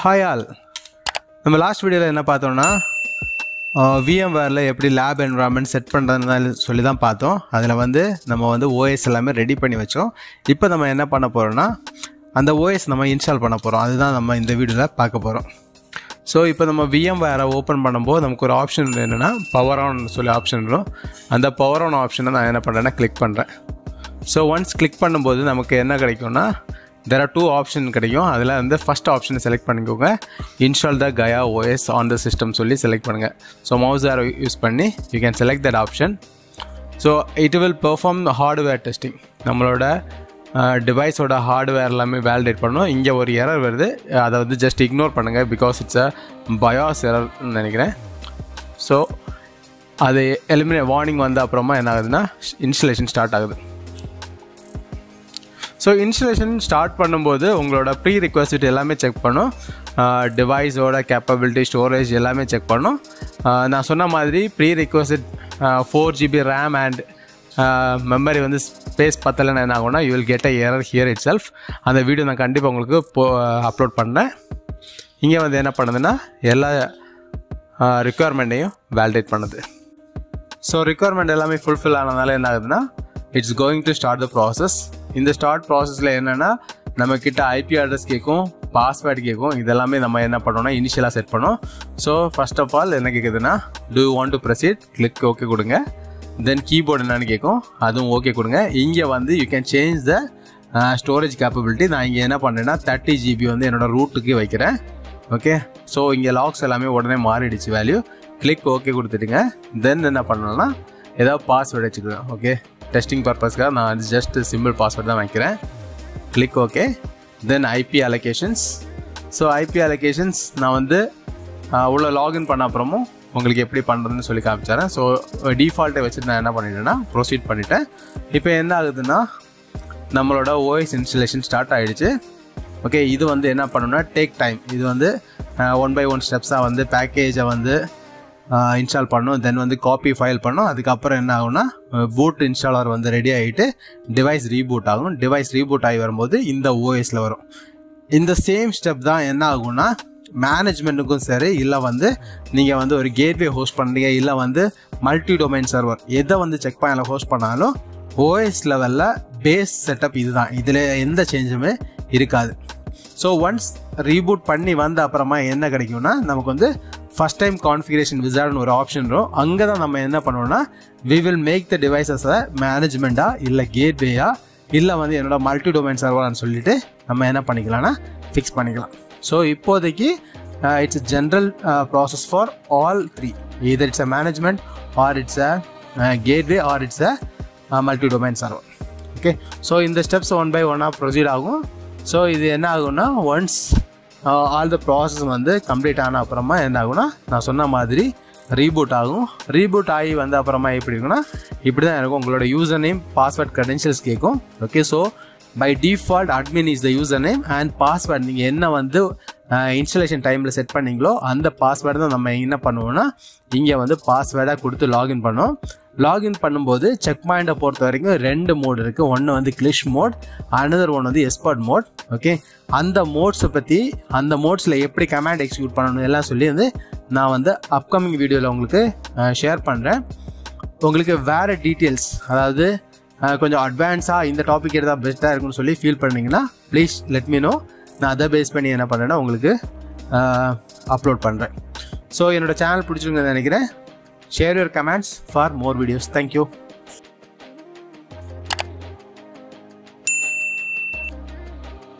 hi all நம்ம last வீடியோவில் என்ன பார்த்தோம்னா விஎம்வேரில் எப்படி லேப் என்வரான்மெண்ட் செட் பண்ணுறதுன்னு சொல்லி தான் பார்த்தோம் அதில் வந்து நம்ம வந்து ஓஎஸ் எல்லாமே ரெடி பண்ணி வச்சோம் இப்போ நம்ம என்ன பண்ண போகிறோம்னா அந்த ஓஎஸ் நம்ம இன்ஸ்டால் பண்ண போகிறோம் அதுதான் நம்ம இந்த வீடியோவில் பார்க்க போகிறோம் ஸோ இப்போ நம்ம விஎம் வேரை ஓப்பன் பண்ணும்போது நமக்கு ஒரு ஆப்ஷன் என்னென்னா பவர் ஆன் சொல்லி ஆப்ஷன் வரும் அந்த பவர் ஆன் ஆப்ஷனை நான் என்ன பண்ணுறேன்னா கிளிக் பண்ணுறேன் ஸோ ஒன்ஸ் கிளிக் பண்ணும்போது நமக்கு என்ன கிடைக்கும்னா தெர் ஆர் டூ ஆப்ஷன் கிடைக்கும் அதில் வந்து ஃபஸ்ட் ஆப்ஷனை செலக்ட் பண்ணிக்கோங்க install the Gaia OS on the system சொல்லி செலக்ட் பண்ணுங்கள் ஸோ மவுஸ் ஆர் யூஸ் பண்ணி you can select that option so it will perform hardware testing நம்மளோட டிவைஸோட ஹார்ட்வேர் எல்லாமே வேலிடேட் பண்ணணும் இங்கே ஒரு எரர் வருது அதை வந்து ஜஸ்ட் இக்னோர் பண்ணுங்கள் பிகாஸ் இட்ஸ் அ பயாஸ் எரர்னு நினைக்கிறேன் ஸோ அது எலிமினே வார்னிங் வந்த அப்புறமா என்ன ஆகுதுன்னா இன்ஸ்டலேஷன் ஸ்டார்ட் ஆகுது ஸோ இன்ஸ்டலேஷன் ஸ்டார்ட் பண்ணும்போது உங்களோட ப்ரீ ரிக்வஸ்ட் எல்லாமே செக் பண்ணும் டிவைஸோட கேப்பபிலிட்டி ஸ்டோரேஜ் எல்லாமே செக் பண்ணும் நான் சொன்ன மாதிரி pre request four GB RAM and memory வந்து ஸ்பேஸ் பத்தலைன்னு என்ன ஆகும்னா you will get a error here itself அந்த வீடியோ நான் கண்டிப்பாக உங்களுக்கு போ அப்லோட் பண்ணேன் இங்கே வந்து என்ன பண்ணுதுன்னா எல்லா ரிக்குவயர்மெண்ட்டையும் வேலிடேட் பண்ணுது ஸோ ரிக்குவயர்மெண்ட் எல்லாமே ஃபுல்ஃபில் ஆனதுனால என்ன ஆகுதுன்னா it's going to start the process இந்த ஸ்டார்ட் ப்ராசஸில் என்னென்னா நம்ம கிட்ட ஐபி அட்ரஸ் கேட்கும் பாஸ்வேர்டு கேட்கும் இதெல்லாமே நம்ம என்ன பண்ணோம்னா இனிஷியலாக செட் பண்ணோம் ஸோ ஃபர்ஸ்ட் ஆஃப் ஆல் என்ன கேட்குதுன்னா do want to proceed click okay கொடுங்க தென் கீபோர்டு என்னன்னு கேட்கும் அதுவும் ஓகே கொடுங்க இங்கே வந்து you can change the storage capability நான் இங்கே என்ன பண்ணேன்னா தேர்ட்டி ஜிபி வந்து என்னோட ரூட்டுக்கு வைக்கிறேன் ஓகே ஸோ இங்கே லாக்ஸ் எல்லாமே உடனே மாறிடுச்சு வேல்யூ கிளிக் ஓகே கொடுத்துட்டுங்க தென் என்ன பண்ணணும்னா ஏதாவது பாஸ்வேர்டு வச்சுக்கிறேன் ஓகே டெஸ்டிங் பர்பஸ்க்காக நான் ஜஸ்ட் சிம்பிள் பாஸ்வேர்டு தான் வைக்கிறேன் click okay then IP allocations so IP allocations நான் வந்து உள்ள லாகின் பண்ண அப்புறமும் உங்களுக்கு எப்படி பண்ணுறதுன்னு சொல்லி காமிச்சாரேன் ஸோ டிஃபால்ட்டை வச்சுட்டு நான் என்ன பண்ணிட்டேன்னா ப்ரொசீட் பண்ணிட்டேன் இப்போ என்ன ஆகுதுன்னா நம்மளோட ஓஎஸ் இன்ஸ்டலேஷன் ஸ்டார்ட் ஆகிடுச்சு ஓகே இது வந்து என்ன பண்ணணும்னா டேக் டைம் இது வந்து ஒன் பை ஒன் ஸ்டெப்ஸாக வந்து பேக்கேஜை வந்து இன்ஸ்டால் பண்ணும் தென் வந்து காப்பி ஃபைல் பண்ணும் அதுக்கப்புறம் என்ன ஆகும்னா பூட் இன்ஸ்டாலர் வந்து ரெடி ஆகிட்டு டிவைஸ் ரீபூட் ஆகும் டிவைஸ் ரீபூட் ஆகி வரும்போது இந்த ஓஎஸில் வரும் இந்த சேம் ஸ்டெப் தான் என்ன ஆகும்னா மேனேஜ்மெண்ட்டுக்கும் சரி இல்லை வந்து நீங்கள் வந்து ஒரு கேட்வே ஹோஸ்ட் பண்ணுறீங்க இல்லை வந்து மல்டி டொமைன் சர்வர் எதை வந்து செக் பாயிண்டில் ஹோஸ்ட் பண்ணாலும் ஓஎஸ் லெவலில் பேஸ் செட்டப் இதுதான் இதில் எந்த சேஞ்சுமே இருக்காது ஸோ ஒன்ஸ் ரீபூட் பண்ணி வந்த அப்புறமா என்ன கிடைக்கும்னா நமக்கு வந்து ஃபஸ்ட் டைம் கான்ஃபிகரேஷன் விசார்ட்னு ஒரு ஆப்ஷன் வரும் அங்கே தான் நம்ம என்ன பண்ணுவோம்னா வி வில் மேக் த டிவைசஸை மேனேஜ்மெண்ட்டா இல்லை கேட்வேயா இல்லை வந்து என்னோட மல்டி டொமைன் சர்வரான்னு சொல்லிட்டு நம்ம என்ன பண்ணிக்கலாம்னா ஃபிக்ஸ் பண்ணிக்கலாம் ஸோ இப்போதைக்கு it's general process for all three either it's a management or it's a gateway or it's a multi domain server okay so இந்த ஸ்டெப்ஸ் ஒன் பை ஒன்னாக ப்ரொசீட் ஆகும் ஸோ இது என்ன ஆகும்னா ஒன்ஸ் ஆல் த ப்ராசஸ் வந்து complete ஆன அப்புறமா என்ன ஆகும்னா நான் சொன்ன மாதிரி ரீபூட் ஆகும் ரீபூட் ஆகி வந்த அப்புறமா எப்படி இருக்குன்னா இப்படி தான் இருக்கும் உங்களோட யூசர் நேம் பாஸ்வேர்ட் க்ரெடென்ஷியல்ஸ் கேட்கும் okay so by default admin is the user name and password நீங்கள் என்ன வந்து இன்ஸ்டலேஷன் டைமில் செட் பண்ணீங்களோ அந்த பாஸ்வேர்டு தான் நம்ம என்ன பண்ணுவோம்னா இங்கே வந்து பாஸ்வேர்டாக கொடுத்து லாகின் பண்ணோம் லாகின் பண்ணும்போது செக் பாயிண்டை பொறுத்த வரைக்கும் ரெண்டு மோட் இருக்குது ஒன்று வந்து கிளிஷ் மோட் அனதர் ஒன் வந்து எஸ்பர்ட் மோட் ஓகே அந்த மோட்ஸை பற்றி அந்த மோட்ஸில் எப்படி கமாண்ட் எக்ஸிக்யூட் பண்ணணும் எல்லாம் சொல்லி வந்து நான் வந்து அப்கமிங் வீடியோவில் உங்களுக்கு ஷேர் பண்ணுறேன் உங்களுக்கு வேறு டீட்டெயில்ஸ் அதாவது கொஞ்சம் அட்வான்ஸாக இந்த டாபிக் எடுத்தால் பெஸ்ட்டாக இருக்குன்னு சொல்லி ஃபீல் பண்ணிங்கன்னா ப்ளீஸ் லெட் மீ நோ நான் அதை பேஸ் பண்ணி என்ன பண்ணுறேன்னா உங்களுக்கு அப்லோட் பண்ணுறேன் ஸோ என்னோடய சேனல் பிடிச்சிருங்கன்னு நினைக்கிறேன் share your comments for more videos thank you